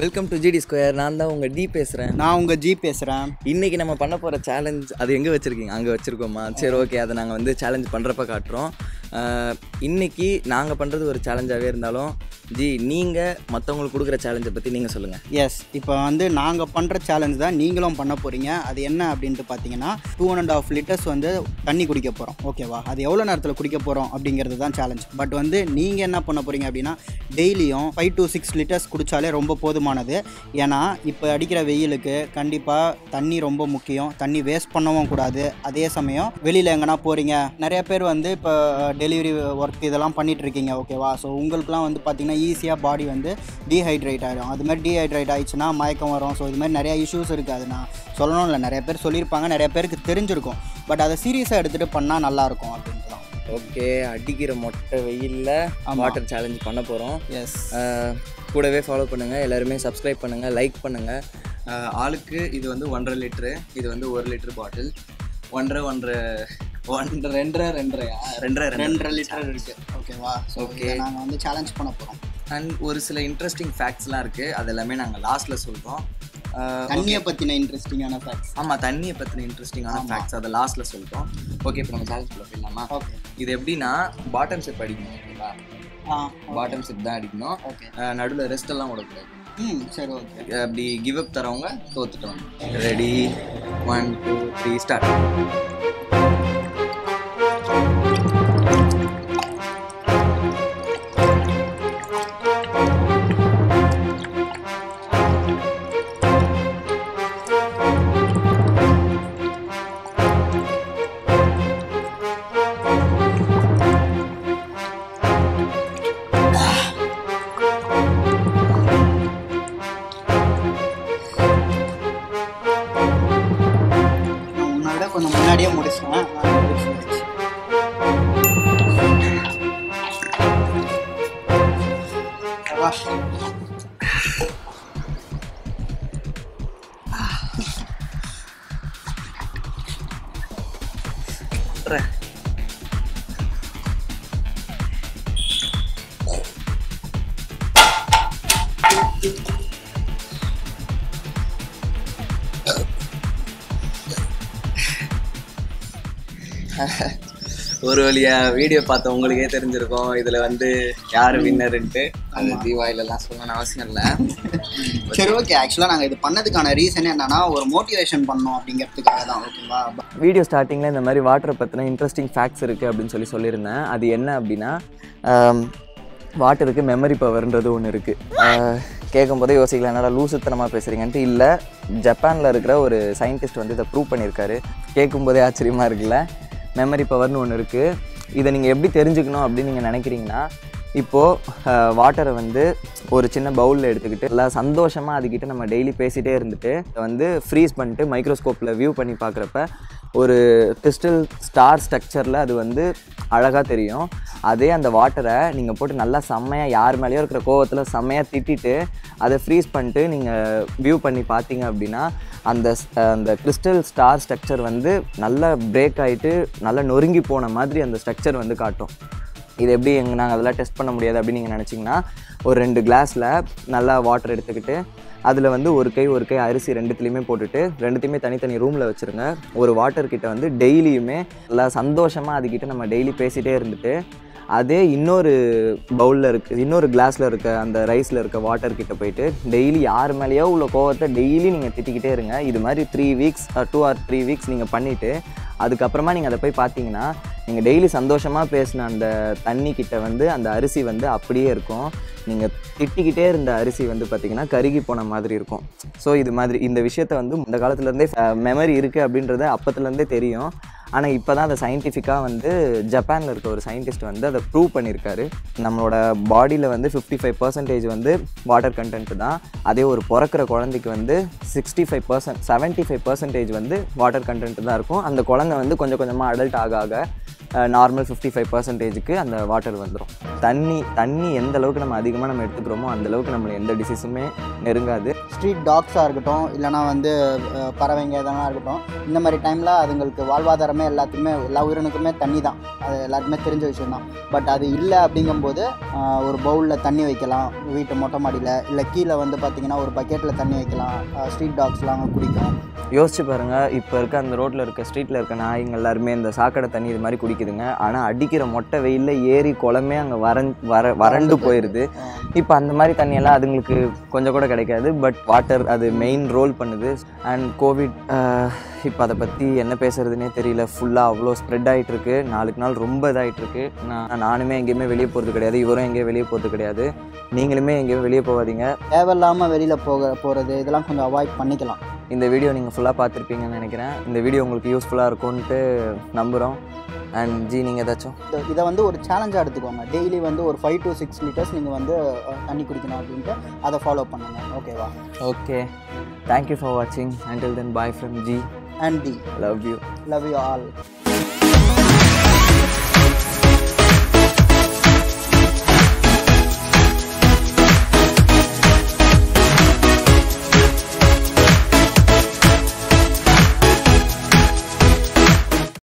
Welcome to GT square நான் தான் உங்கள் டி பேசுகிறேன் நான் உங்கள் ஜி பேசுகிறேன் இன்றைக்கி நம்ம பண்ண போகிற சேலஞ்ச் அது எங்கே வச்சுருக்கீங்க அங்கே வச்சுருக்கோமா சரி ஓகே அதை நாங்கள் வந்து சேலஞ்ச் பண்ணுறப்ப காட்டுறோம் ஆஹ், இன்னைக்கு நாங்கள் பண்ணுறது ஒரு சேலஞ்சாகவே இருந்தாலும் ஜி நீங்கள் மற்றவங்களுக்கு கொடுக்குற சேலஞ்சை பற்றி நீங்கள் சொல்லுங்கள் எஸ் இப்போ வந்து நாங்கள் பண்ணுற சேலஞ்ச் தான் நீங்களும் பண்ண போகிறீங்க அது என்ன அப்படின்ட்டு பார்த்தீங்கன்னா டூ அண்ட் ஆஃப் லிட்டர்ஸ் வந்து தண்ணி குடிக்க போகிறோம் ஓகேவா அது எவ்வளோ நேரத்தில் குடிக்க போகிறோம் அப்படிங்கிறது தான் சேலஞ்ச் பட் வந்து நீங்கள் என்ன பண்ண போகிறீங்க அப்படின்னா டெய்லியும் ஃபைவ் to சிக்ஸ் லிட்டர்ஸ் குடித்தாலே ரொம்ப போதுமானது ஏன்னா இப்போ அடிக்கிற வெயிலுக்கு கண்டிப்பாக தண்ணி ரொம்ப முக்கியம் தண்ணி வேஸ்ட் பண்ணவும் கூடாது அதே சமயம் வெளியில் எங்கன்னா போகிறீங்க நிறைய பேர் வந்து இப்போ டெலிவரி ஒர்க் இதெல்லாம் பண்ணிட்டு இருக்கீங்க ஓகேவா ஸோ உங்களுக்குலாம் வந்து பார்த்தீங்கன்னா ஈஸியாக பாடி வந்து டீஹைட்ரேட் ஆகிடும் அது மாதிரி டீஹைட்ரேட் ஆயிடுச்சுன்னா மயக்கம் வரும் ஸோ இது மாதிரி நிறைய இஷ்யூஸ் இருக்குது அது நான் சொல்லணும் இல்லை நிறைய பேர் சொல்லியிருப்பாங்க நிறைய பேருக்கு தெரிஞ்சிருக்கும் பட் அதை சீரியஸாக எடுத்துகிட்டு பண்ணால் நல்லாயிருக்கும் அப்படின்ட்டு தான் ஓகே அடிக்கிற மொட்டை வெயிலில் ஆமா. வாட்டர் சேலஞ்ச் பண்ண போகிறோம் எஸ் கூடவே ஃபாலோ பண்ணுங்கள் எல்லாருமே சப்ஸ்கிரைப் பண்ணுங்கள் லைக் பண்ணுங்கள் ஆளுக்கு இது வந்து ஒன்றரை லிட்ரு இது வந்து ஒரு லிட்டர் பாட்டில் ஒன்றரை ஒன்றரை ஒன்றரை ரெண்டரை ரெண்டரையா ரெண்டரை ரெண்டரை ரெண்டரை லிட்டர் இருக்குது ஓகேவா ஸோ Okay. ஓகே நாங்கள் வந்து சேலஞ்ச் பண்ண போகிறோம் அண்ட் ஒரு சில இன்ட்ரெஸ்டிங் ஃபேக்ட்ஸ்லாம் இருக்குது அது எல்லாமே நாங்கள் லாஸ்ட்டில் சொல்கிறோம் தண்ணியை பற்றின இன்ட்ரெஸ்டிங்கான ஃபேக்ட்ஸ் ஆமாம் தண்ணியை பற்றின இன்ட்ரெஸ்டிங்கான ஆமா. ஃபேக்ட்ஸ் அதை லாஸ்ட்டில் சொல்கிறோம் ஓகே இப்போ நம்ம சேலஞ்ச் பண்ண போயிடலாமா ஓகே இது எப்படின்னா பாட்டம் செப் அடிக்கணும் ஓகேவா ஆ பாட்டம் செப் தான் அடிக்கணும் ஓகே நடுவில் ரெஸ்ட் எல்லாம் விடக்கூடாது ம் சரி ஓகே அப்படி கிவ் அப் தரவங்க தோத்துட்டோம் ready one two three start நான் உன்னை விட கொஞ்சம் முன்னாடியே முடிச்சேன் நான் முடிச்சாச்சு. வா. ஒரு வழியா வீடியோ பார்த்த உங்களுக்கே தெரிஞ்சிருக்கும் இதுல வந்து யாரு வின்னர்ன்ட்டு அது தீபாவளிலாம் சொல்லணும்னு அவசியம் இல்லை சரி ஓகே ஆக்சுவலாக நாங்கள் இது பண்ணதுக்கான ரீசன் என்னன்னா ஒரு மோட்டிவேஷன் பண்ணோம் அப்படிங்கிறதுக்காக தான் ஓகேவா வீடியோ ஸ்டார்டிங்கில் இந்த மாதிரி வாட்டரை பற்றின இன்ட்ரெஸ்டிங் ஃபேக்ட்ஸ் இருக்குது அப்படின்னு சொல்லி சொல்லியிருந்தேன் அது என்ன அப்படின்னா வாட்டருக்கு மெமரி பவர்ன்றது ஒன்று இருக்குது கேட்கும் போதே யோசிக்கல என்னடா லூசுத்தனமாக பேசுகிறீங்கன்ட்டு இல்லை ஜப்பானில் இருக்கிற ஒரு சயின்டிஸ்ட் வந்து இதை ப்ரூவ் பண்ணியிருக்காரு கேட்கும் போதே ஆச்சரியமாக இருக்குல்ல மெமரி பவர்னு ஒன்று இருக்குது இதை நீங்கள் எப்படி தெரிஞ்சுக்கணும் அப்படின்னு நீங்கள் நினைக்கிறீங்கன்னா இப்போது வாட்டரை வந்து ஒரு சின்ன பவுலில் எடுத்துக்கிட்டு எல்லாம் சந்தோஷமாக அதுக்கிட்ட நம்ம டெய்லி பேசிகிட்டே இருந்துட்டு அதை வந்து ஃப்ரீஸ் பண்ணிட்டு மைக்ரோஸ்கோப்பில் வியூ பண்ணி பார்க்குறப்ப ஒரு கிறிஸ்டல் ஸ்டார் ஸ்ட்ரக்சரில் அது வந்து அழகாக தெரியும் அதே அந்த வாட்டரை நீங்கள் போட்டு நல்லா செம்மையாக யார் மேலேயோ இருக்கிற கோவத்தில் செம்மையாக திட்டிட்டு அதை ஃப்ரீஸ் பண்ணிட்டு நீங்கள் வியூ பண்ணி பார்த்தீங்க அப்படின்னா அந்த ஸ்- அந்த கிறிஸ்டல் ஸ்டார் ஸ்ட்ரக்சர் வந்து நல்லா பிரேக் ஆகிட்டு நல்லா நொறுங்கி போன மாதிரி அந்த ஸ்ட்ரக்சர் வந்து காட்டும் இது எப்படி எங்க நாங்கள் அதெல்லாம் டெஸ்ட் பண்ண முடியாது அப்படின்னு நீங்கள் நினச்சிங்கன்னா ஒரு ரெண்டு கிளாஸில் நல்லா வாட்டர் எடுத்துக்கிட்டு அதில் வந்து ஒரு கை ஒரு கை அரிசி ரெண்டுத்துலேயுமே போட்டுட்டு ரெண்டுத்தையுமே தனித்தனி ரூமில் வச்சுருங்க ஒரு வாட்டர் கிட்ட வந்து டெய்லியுமே நல்லா சந்தோஷமாக அதுக்கிட்ட நம்ம டெய்லி பேசிகிட்டே இருந்துட்டு அதே இன்னொரு பவுலில் இருக்க இன்னொரு கிளாஸில் இருக்க அந்த ரைஸில் இருக்க வாட்டர் கிட்ட போயிட்டு டெய்லி யார் மேலேயோ உள்ள கோவத்தை டெய்லி நீங்கள் திட்டிக்கிட்டே இருங்க இது மாதிரி three weeks two or three weeks நீங்கள் பண்ணிவிட்டு அதுக்கப்புறமா நீங்கள் அதை போய் பார்த்தீங்கன்னா நீங்கள் டெய்லி சந்தோஷமாக பேசின அந்த தண்ணி கிட்ட வந்து அந்த அரிசி வந்து அப்படியே இருக்கும் நீங்கள் திட்டிக்கிட்டே இருந்த அரிசி வந்து பார்த்தீங்கன்னா கருகி போன மாதிரி இருக்கும் ஸோ இது மாதிரி இந்த விஷயத்த வந்து இந்த காலத்துலேருந்தே மெமரி இருக்குது அப்படின்றத அப்பத்துலேருந்தே தெரியும் ஆனால் இப்போ தான் அதை சயின்டிஃபிக்காக வந்து ஜப்பானில் இருக்க ஒரு சயின்டிஸ்ட் வந்து அதை ப்ரூவ் பண்ணியிருக்காரு நம்மளோட பாடியில் வந்து ஃபிஃப்டி ஃபைவ் பர்சன்டேஜ் வந்து வாட்டர் கண்டென்ட் தான் அதே ஒரு பிறக்கிற குழந்தைக்கு வந்து sixty five percent seventy five percentage வந்து வாட்டர் கண்டென்ட் தான் இருக்கும் அந்த குழந்தை வந்து கொஞ்சம் கொஞ்சமாக அடல்ட் ஆக ஆக நார்மல் ஃபிஃப்டி ஃபைவ் பர்சன்டேஜுக்கு அந்த வாட்டர் வந்துடும் தண்ணி தண்ணி எந்த அளவுக்கு நம்ம அதிகமாக நம்ம எடுத்துக்கிறோமோ அந்த அளவுக்கு நம்மளை எந்த டிசீஸுமே நெருங்காது ஸ்ட்ரீட் டாக்ஸாக இருக்கட்டும் இல்லைனா வந்து அஹ், பறவைங்க இதெல்லாம் இருக்கட்டும் இந்த மாதிரி டைமில் அதுங்களுக்கு வாழ்வாதாரமே எல்லாத்துக்குமே எல்லா உயிரினுக்குமே தண்ணி தான் அது எல்லாருக்குமே தெரிஞ்ச விஷயம் தான் பட் அது இல்லை அப்படிங்கும்போது அஹ், ஒரு பவுலில் தண்ணி வைக்கலாம் வீட்டு மொட்டை மாடியில் இல்லை கீழே வந்து பார்த்திங்கன்னா ஒரு பக்கெட்டில் தண்ணி வைக்கலாம் ஸ்ட்ரீட் டாக்ஸ்லாம் அங்கே குடிக்கும் யோசிச்சு பாருங்கள் இப்போ இருக்க அந்த ரோட்டில் இருக்க ஸ்ட்ரீட்டில் இருக்க நாய்ங்க எல்லாருமே இந்த சாக்கடை தண்ணி இது மாதிரி குடிக்குதுங்க ஆனால் அடிக்கிற மொட்டை வெயிலில் ஏரி குளமே அங்கே வறண் வர வறண்டு போயிடுது இப்போ அந்த மாதிரி தண்ணியெல்லாம் அதுங்களுக்கு கொஞ்சம் கூட கிடைக்காது பட் வாட்டர் அது மெயின் ரோல் பண்ணுது அண்ட் கோவிட் இப்போ அதை பற்றி என்ன பேசுறதுனே தெரியல ஃபுல்லாக அவ்வளோ ஸ்ப்ரெட் ஆகிட்டு இருக்கு நாளுக்கு நாள் ரொம்ப இதாகிட்டு இருக்கு நான் நானுமே எங்கேயுமே வெளியே போகிறது கிடையாது இவரும் எங்கேயும் வெளியே போகிறது கிடையாது நீங்களுமே எங்கேயும் வெளியே போகாதீங்க தேவையில்லாமல் வெளியில் போக போகிறது இதெல்லாம் கொஞ்சம் அவாய்ட் பண்ணிக்கலாம் இந்த வீடியோ நீங்கள் ஃபுல்லாக பார்த்துருப்பீங்கன்னு நினைக்கிறேன் இந்த வீடியோ உங்களுக்கு யூஸ்ஃபுல்லாக இருக்கும்ன்ட்டு நம்புகிறோம் அண்ட் ஜி நீங்கள் ஏதாச்சும் இத- இதை வந்து ஒரு சேலஞ்சாக எடுத்துக்கோங்க டெய்லி வந்து ஒரு ஃபைவ் டு சிக்ஸ் லிட்டர்ஸ் நீங்கள் வந்து அஹ், தண்ணி குடிக்கணும் அப்படின்ட்டு அதை ஃபாலோ பண்ணுங்க ஓகேவா ஓகே தேங்க்யூ ஃபார் வாட்சிங் until then bye from G and T love you love you all